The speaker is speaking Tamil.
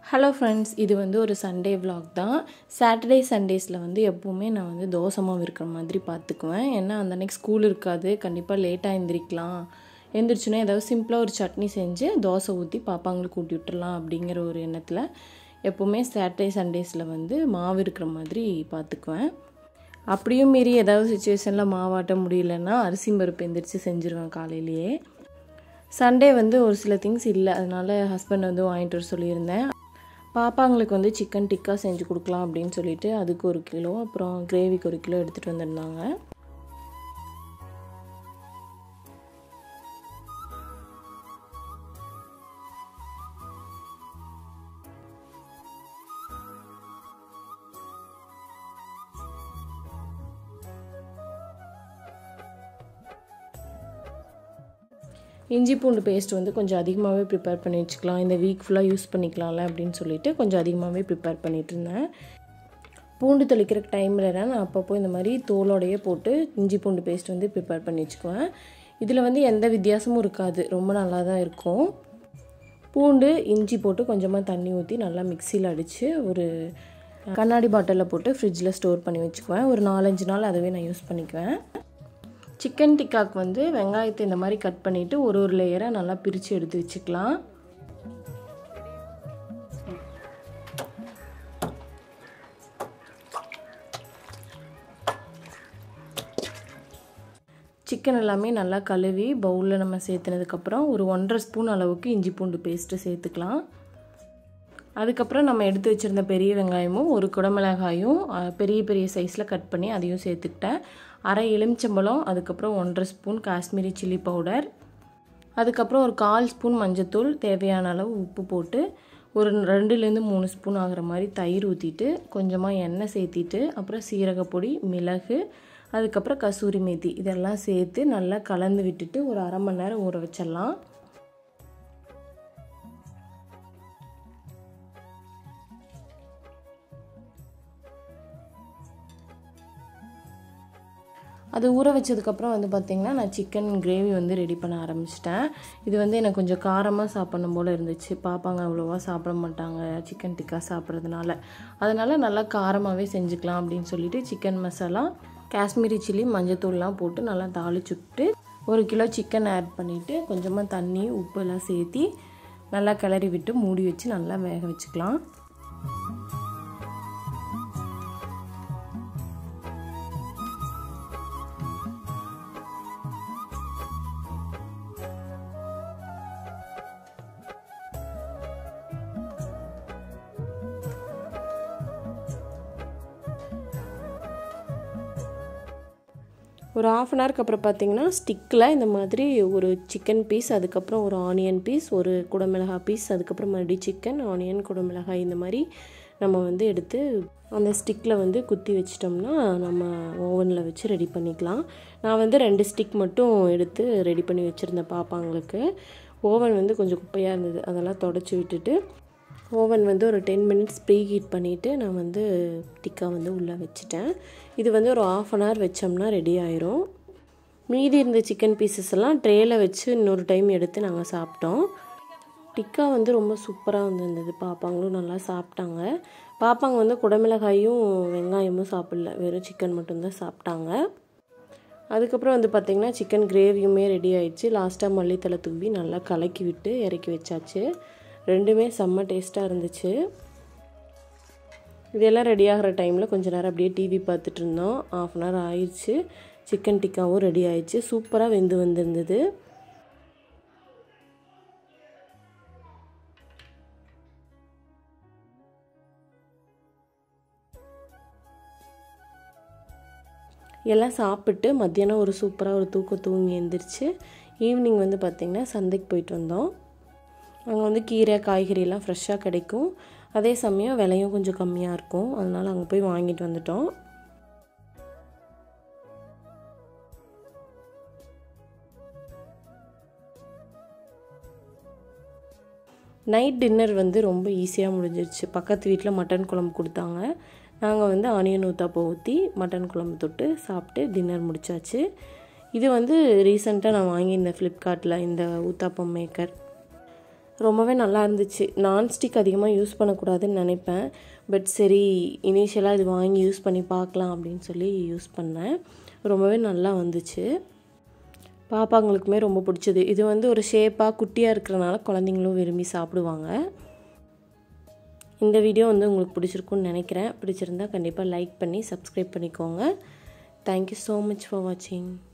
ஹலோ ஃப்ரெண்ட்ஸ் இது வந்து ஒரு சண்டே vlog தான் சாட்டர்டே சண்டேஸில் வந்து எப்போவுமே நான் வந்து தோசை மாவு இருக்கிற மாதிரி பார்த்துக்குவேன் ஏன்னா அந்த அன்னைக்கு ஸ்கூல் இருக்காது கண்டிப்பாக லேட்டாக எந்திரிக்கலாம் எந்திரிச்சுன்னா ஏதாவது சிம்பிளாக ஒரு சட்னி செஞ்சு தோசை ஊற்றி பாப்பாங்களுக்கு ஊட்டி விட்டுறலாம் அப்படிங்கிற ஒரு எண்ணத்தில் எப்போவுமே சாட்டர்டே சண்டேஸில் வந்து மாவு இருக்கிற மாதிரி பார்த்துக்குவேன் அப்படியும் மீறி ஏதாவது சுச்சுவேஷனில் மாவாட்ட முடியலன்னா அரிசி பருப்பு எந்திரிச்சு செஞ்சுருவேன் காலையிலேயே சண்டே வந்து ஒரு சில திங்ஸ் இல்லை அதனால ஹஸ்பண்ட் வந்து வாங்கிட்டு வர சொல்லியிருந்தேன் பாப்பாங்களுக்கு வந்து சிக்கன் டிக்கா செஞ்சு கொடுக்கலாம் அப்படின்னு சொல்லிட்டு அதுக்கு ஒரு கிலோ அப்புறம் கிரேவிக்கு ஒரு கிலோ எடுத்துகிட்டு வந்திருந்தாங்க இஞ்சி பூண்டு பேஸ்ட் வந்து கொஞ்சம் அதிகமாகவே ப்ரிப்பேர் பண்ணி வச்சுக்கலாம் இந்த வீக் ஃபுல்லாக யூஸ் பண்ணிக்கலாம்ல அப்படின்னு சொல்லிட்டு கொஞ்சம் அதிகமாகவே ப்ரிப்பேர் பண்ணிட்டு இருந்தேன் பூண்டு தெளிக்கிற டைமில் நான் அப்பப்போ இந்த மாதிரி தோலோடையே போட்டு இஞ்சி பூண்டு பேஸ்ட் வந்து ப்ரிப்பேர் பண்ணி வச்சுக்குவேன் இதில் வந்து எந்த வித்தியாசமும் இருக்காது ரொம்ப நல்லா தான் இருக்கும் பூண்டு இஞ்சி போட்டு கொஞ்சமாக தண்ணி ஊற்றி நல்லா மிக்சியில் அடித்து ஒரு கண்ணாடி பாட்டிலில் போட்டு ஃப்ரிட்ஜில் ஸ்டோர் பண்ணி வச்சுக்குவேன் ஒரு நாலஞ்சு நாள் அதுவே நான் யூஸ் பண்ணிக்குவேன் சிக்கன் டிக்காக்கு வந்து வெங்காயத்தை இந்த மாதிரி கட் பண்ணிவிட்டு ஒரு ஒரு லேயராக நல்லா பிரித்து எடுத்து வச்சுக்கலாம் சிக்கன் எல்லாமே நல்லா கழுவி பவுலில் நம்ம சேர்த்துனதுக்கப்புறம் ஒரு ஒன்றரை ஸ்பூன் அளவுக்கு இஞ்சி பூண்டு பேஸ்ட்டு சேர்த்துக்கலாம் அதுக்கப்புறம் நம்ம எடுத்து வச்சுருந்த பெரிய வெங்காயமும் ஒரு குடமிளகாயும் பெரிய பெரிய சைஸில் கட் பண்ணி அதையும் சேர்த்துக்கிட்டேன் அரை எலுமிச்சம்பழம் அதுக்கப்புறம் ஒன்றரை ஸ்பூன் காஷ்மீரி சில்லி பவுடர் அதுக்கப்புறம் ஒரு கால் ஸ்பூன் மஞ்சத்தூள் தேவையான அளவு உப்பு போட்டு ஒரு ரெண்டுலேருந்து மூணு ஸ்பூன் ஆகிற மாதிரி தயிர் ஊற்றிட்டு கொஞ்சமாக எண்ணெய் சேர்த்திட்டு அப்புறம் சீரகப்பொடி மிளகு அதுக்கப்புறம் கசூரி மேத்தி இதெல்லாம் சேர்த்து நல்லா கலந்து விட்டுட்டு ஒரு அரை மணி நேரம் ஊற வச்சிடலாம் அது ஊற வச்சதுக்கப்புறம் வந்து பார்த்திங்கன்னா நான் சிக்கன் கிரேவி வந்து ரெடி பண்ண ஆரம்பிச்சிட்டேன் இது வந்து எனக்கு கொஞ்சம் காரமாக சாப்பிடணும் போல் இருந்துச்சு பாப்பாங்க அவ்வளோவா சாப்பிட மாட்டாங்க சிக்கன் டிக்கா சாப்பிட்றதுனால அதனால் நல்லா காரமாகவே செஞ்சுக்கலாம் அப்படின்னு சொல்லிட்டு சிக்கன் மசாலா காஷ்மீரி சில்லி மஞ்சத்தூள்லாம் போட்டு நல்லா தாளிச்சுட்டு ஒரு கிலோ சிக்கன் ஆட் பண்ணிவிட்டு கொஞ்சமாக தண்ணி உப்பு எல்லாம் சேர்த்தி நல்லா கிளறி விட்டு மூடி வச்சு நல்லா வேக வச்சுக்கலாம் ஒரு ஆஃப் அன் ஹவருக்கு அப்புறம் பார்த்தீங்கன்னா ஸ்டிக்கில் இந்த மாதிரி ஒரு சிக்கன் பீஸ் அதுக்கப்புறம் ஒரு ஆனியன் பீஸ் ஒரு குடமிளகாய் பீஸ் அதுக்கப்புறம் மறுபடியும் சிக்கன் ஆனியன் குடமிளகாய் இந்த மாதிரி நம்ம வந்து எடுத்து அந்த ஸ்டிக்கில் வந்து குத்தி வச்சிட்டோம்னா நம்ம ஓவனில் வச்சு ரெடி பண்ணிக்கலாம் நான் வந்து ரெண்டு ஸ்டிக் மட்டும் எடுத்து ரெடி பண்ணி வச்சுருந்தேன் பாப்பாங்களுக்கு ஓவன் வந்து கொஞ்சம் குப்பையாக இருந்தது அதெல்லாம் தொடச்சி விட்டுட்டு ஓவன் வந்து ஒரு டென் மினிட்ஸ் ப்ரீ ஹீட் பண்ணிவிட்டு நான் வந்து டிக்கா வந்து உள்ளே வச்சுட்டேன் இது வந்து ஒரு ஆஃப் அன் ஹவர் வச்சோம்னா ரெடி ஆயிரும் மீதி இருந்த சிக்கன் பீசஸ் எல்லாம் ட்ரேயில் வச்சு இன்னொரு டைம் எடுத்து நாங்கள் சாப்பிட்டோம் டிக்கா வந்து ரொம்ப சூப்பராக வந்துருந்தது பாப்பாங்களும் நல்லா சாப்பிட்டாங்க பாப்பாங்க வந்து குடமிளகாயும் வெங்காயமும் சாப்பிடல வெறும் சிக்கன் மட்டும்தான் சாப்பிட்டாங்க அதுக்கப்புறம் வந்து பார்த்திங்கன்னா சிக்கன் கிரேவியுமே ரெடி ஆயிடுச்சு லாஸ்ட்டாக மல்லித்தலை தூவி நல்லா கலக்கி விட்டு இறக்கி வச்சாச்சு ரெண்டுமே செம்ம டேஸ்ட்டாக இருந்துச்சு இதெல்லாம் ரெடி ஆகிற டைமில் கொஞ்ச நேரம் அப்படியே டிவி பார்த்துட்டு இருந்தோம் ஆஃப் அன் ஹவர் ஆயிடுச்சு சிக்கன் டிக்காவும் ரெடி ஆயிடுச்சு சூப்பராக வெந்து வந்திருந்தது எல்லாம் சாப்பிட்டு மத்தியானம் ஒரு சூப்பராக ஒரு தூக்கம் தூங்கி எழுந்திரிச்சு ஈவினிங் வந்து பார்த்திங்கன்னா சந்தைக்கு போயிட்டு வந்தோம் அங்கே வந்து கீரை காய்கறியெல்லாம் ஃப்ரெஷ்ஷாக கிடைக்கும் அதே சமயம் விலையும் கொஞ்சம் கம்மியாக இருக்கும் அதனால் அங்கே போய் வாங்கிட்டு வந்துட்டோம் நைட் டின்னர் வந்து ரொம்ப ஈஸியாக முடிஞ்சிருச்சு பக்கத்து வீட்டில் மட்டன் குழம்பு கொடுத்தாங்க நாங்கள் வந்து ஆனியன் ஊத்தாப்போ ஊற்றி மட்டன் குழம்பு தொட்டு சாப்பிட்டு டின்னர் முடிச்சாச்சு இது வந்து ரீசெண்டாக நான் வாங்கியிருந்தேன் ஃப்ளிப்கார்ட்டில் இந்த ஊத்தாப்பம் மேக்கர் ரொம்பவே நல்லா இருந்துச்சு நான்ஸ்டிக் அதிகமாக யூஸ் பண்ணக்கூடாதுன்னு நினைப்பேன் பட் சரி இனிஷியலாக இது வாங்கி யூஸ் பண்ணி பார்க்கலாம் அப்படின்னு சொல்லி யூஸ் பண்ணேன் ரொம்பவே நல்லா வந்துச்சு பாப்பாங்களுக்குமே ரொம்ப பிடிச்சது இது வந்து ஒரு ஷேப்பாக குட்டியாக இருக்கிறனால குழந்தைங்களும் விரும்பி சாப்பிடுவாங்க இந்த வீடியோ வந்து உங்களுக்கு பிடிச்சிருக்குன்னு நினைக்கிறேன் பிடிச்சிருந்தா கண்டிப்பாக லைக் பண்ணி சப்ஸ்கிரைப் பண்ணிக்கோங்க தேங்க்யூ ஸோ மச் ஃபார் வாட்சிங்